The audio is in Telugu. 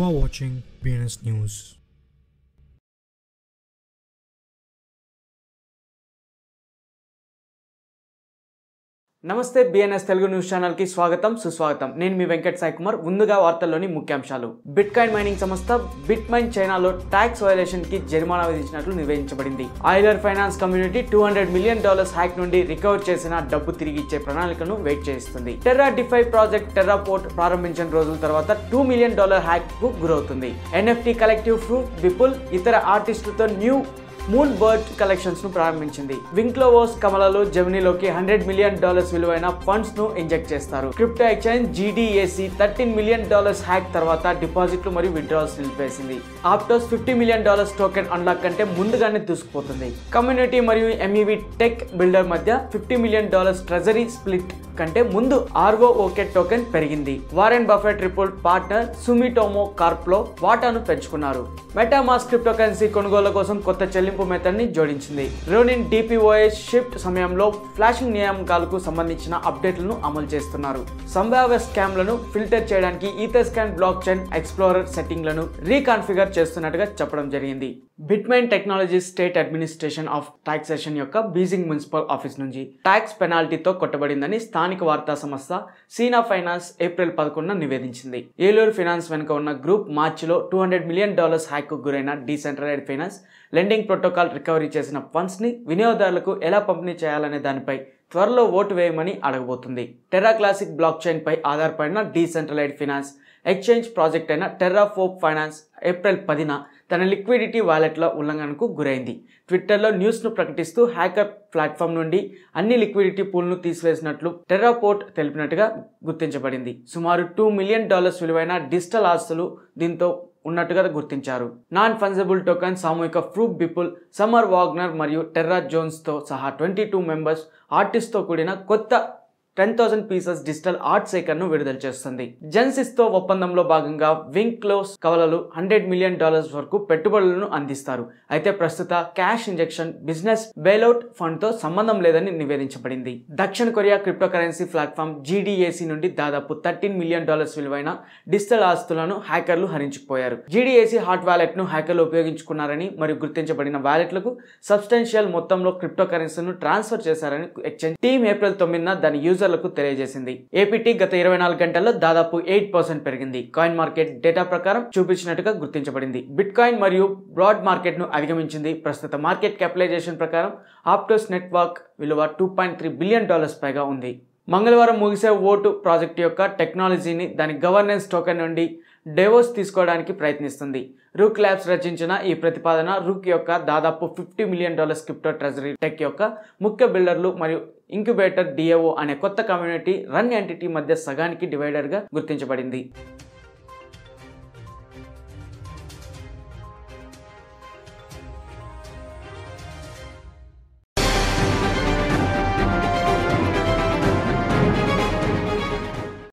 are watching BNS News. నమస్తే బిఎన్ఎస్ తెలుగు న్యూస్ ఛానల్ కి స్వాగతం సుస్వాగతం నేను మీ వెంకట్ సాయి కుమార్ ముందుగా వార్తల్లోని ముఖ్యాంశాలు బిట్ కాయిన్ మైనింగ్ సంస్థ బిట్ మైన్ చైనాలో ట్యాక్స్ వైలేషన్ కి జరిమానా విధించినట్లు నివేదించబడింది Euler finance community two hundred million dollars hack నుండి రికవర్ చేసిన డబ్బు తిరిగి ఇచ్చే ప్రణాళికను వెయిట్ చేస్తుంది Terra DeFi project Terraport ప్రారంభించిన రోజుల తర్వాత టూ మిలియన్ డాలర్ హ్యాక్ కు గురవుతుంది ఎన్ఎఫ్టి కలెక్టివ్ ఫ్రూట్ విపుల్ ఇతర ఆర్టిస్టులతో న్యూ మూన్ బర్డ్ కలెక్షన్స్ ను ప్రారంభించింది వింక్లోవోస్ కమలలో జెమినీలోకి హండ్రెడ్ మిలియన్ డాలర్స్ విలువైన ఫండ్స్ ను ఇంజెక్ట్ చేస్తారు crypto exchange GDAC thirteen million dollars hack తర్వాత డిపాజిట్లు మరియు విత్డ్రాల్స్ నిలిపేసింది Aptos fifty million dollars token unlock కంటే ముందుగానే దూసుకుపోతుంది కమ్యూనిటీ మరియు ఎంఈవి టెక్ బిల్డర్ మధ్య fifty million dollars treasury split కంటే ముందు ఆర్ఓ ఓకే టోకెన్ పెరిగింది Warren Buffett report partner Sumitomo Corp లో వాటాను పెంచుకున్నారు మెటామాస్ క్రిప్టో కరెన్సీ కొనుగోలు కోసం కొత్త చెల్లింపు మెథడ్ ని జోడించింది రోనిన్ డిపిఓఎస్ షిఫ్ట్ సమయంలో ఫ్లాషింగ్ నియామకాలకు సంబంధించిన అప్డేట్లను అమలు చేస్తున్నారు సంభావ్య స్కామ్లను ఫిల్టర్ చేయడానికి Etherscan blockchain explorer సెట్టింగ్లను రీకాన్ఫిగర్ చేస్తున్నట్టుగా చెప్పడం జరిగింది Bitmain technology state administration of taxation యొక్క బీజింగ్ మున్సిపల్ ఆఫీస్ నుంచి ట్యాక్స్ పెనాల్టీతో కొట్టబడిందని స్థానిక వార్తా సంస్థ సీనా ఫైనాన్స్ ఏప్రిల్ పదకొండున నివేదించింది ఏలూరు ఫైనాన్స్ వెనుక ఉన్న గ్రూప్ మార్చిలో టూ హండ్రెడ్ మిలియన్ డాలర్స్ హ్యాక్కు గురైన decentralised finance lending protocol recovery చేసిన ఫండ్స్ని వినియోగదారులకు ఎలా పంపిణీ చేయాలనే దానిపై త్వరలో ఓటు వేయమని అడగబోతుంది టెర్రా క్లాసిక్ బ్లాక్ చైన్ పై ఆధారపడిన డీసెంట్రలైజ్డ్ ఫైనాన్స్ ఎక్స్చేంజ్ ప్రాజెక్ట్ అయిన టెర్రా ఫోప్ ఫైనాన్స్ ఏప్రిల్ పదిన తన లిక్విడిటీ వాలెట్ల ఉల్లంఘనకు గురైంది ట్విట్టర్లో న్యూస్ను ప్రకటిస్తూ హ్యాకర్ ప్లాట్ఫామ్ నుండి అన్ని లిక్విడిటీ పూల్ను తీసివేసినట్లు టెర్రాపోర్ట్ తెలిపినట్టుగా గుర్తించబడింది సుమారు టూ మిలియన్ డాలర్స్ విలువైన డిజిటల్ ఆస్తులు దీంతో ఉన్నట్టుగా గుర్తించారు నాన్ ఫంజబుల్ టోకన్ సామూహిక ఫ్రూప్ బిపుల్ సమర్ వాగ్నర్ మరియు టెర్రా జోన్స్తో సహా ట్వంటీ టూ మెంబర్స్ ఆర్టిస్ట్తో కూడిన కొత్త ten thousand pieces digital art సేకర్ను విడుదల చేస్తుంది జెన్సిస్తో ఒప్పందంలో భాగంగా వింగ్ క్లోస్ కవలలు హండ్రెడ్ మిలియన్ డాలర్స్ వరకు పెట్టుబడులను అందిస్తారు అయితే ప్రస్తుత క్యాష్ ఇంజెక్షన్ బిజినెస్ బెయిలౌట్ ఫండ్తో సంబంధం లేదని నివేదించబడింది దక్షిణ Korea crypto currency platform GDAC నుండి దాదాపు థర్టీన్ మిలియన్ డాలర్స్ విలువైన డిజిటల్ ఆస్తులను హ్యాకర్లు హరించుకుపోయారు జీడీఏసీ హాట్ వ్యాలెట్ను హ్యాకర్లు ఉపయోగించుకున్నారని మరియు గుర్తించబడిన వ్యాలెట్లకు సబ్స్టెన్షియల్ మొత్తంలో క్రిప్టో కరెన్సీను ట్రాన్స్ఫర్ చేశారని ఎక్స్చేంజ్ టీమ్ ఏప్రిల్ తొమ్మిదిన దాని యూజర్ యూజర్లకు తెలియజేసింది ఏపీటీ గత ఇరవై నాలుగు గంటల్లో దాదాపు ఎయిట్ పర్సెంట్ పెరిగింది కాయిన్ మార్కెట్ డేటా ప్రకారం చూపించినట్టుగా గుర్తించబడింది బిట్ కాయిన్ మరియు బ్రాడ్ మార్కెట్ ను అధిగమించింది ప్రస్తుత మార్కెట్ క్యాపిటలైజేషన్ ప్రకారం ఆప్టోస్ నెట్వర్క్ విలువ two point three billion dollars పైగా ఉంది మంగళవారం ముగిసే ఓటు ప్రాజెక్ట్ యొక్క టెక్నాలజీని దాని గవర్నెన్స్ టోకెన్ నుండి డెవోస్ తీసుకోవడానికి ప్రయత్నిస్తుంది రూక్ ల్యాబ్స్ రచించిన ఈ ప్రతిపాదన రూక్ యొక్క దాదాపు fifty million dollars crypto treasury tech యొక్క ముఖ్య బిల్డర్లు మరియు ఇంక్యుబేటర్ డిఏఓ అనే కొత్త కమ్యూనిటీ రన్ ఎంటిటీ మధ్య సగానికి డివైడర్గా గుర్తించబడింది